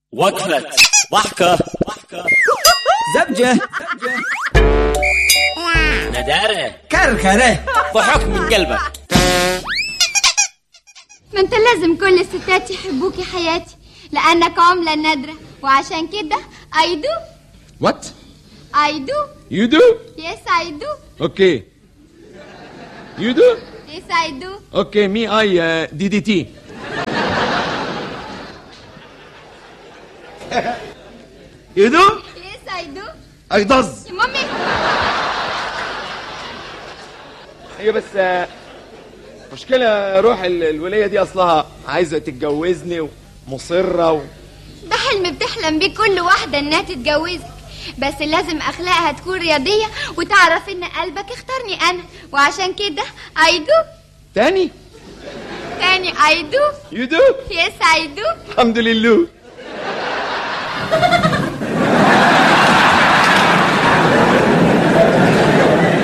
وقفة ضحكة زبجة ندارة كركرة ضحك من قلبك ما انت لازم كل الستات يحبوك يا حياتي لانك عملة نادرة وعشان كده I do What? I do You do? yes I do Okay. You do? yes I do Okay, me I uh, DDT. You do? yes I do I does يا مامي هي بس آه، مشكلة روح ال- الولية دي أصلها عايزة تتجوزني ومصرة و... ده حلم بتحلم بيه كل واحدة انها تتجوزك بس لازم اخلاقها تكون رياضية وتعرف ان قلبك اختارني انا وعشان كده I do تاني تاني I do You do? yes I do الحمد لله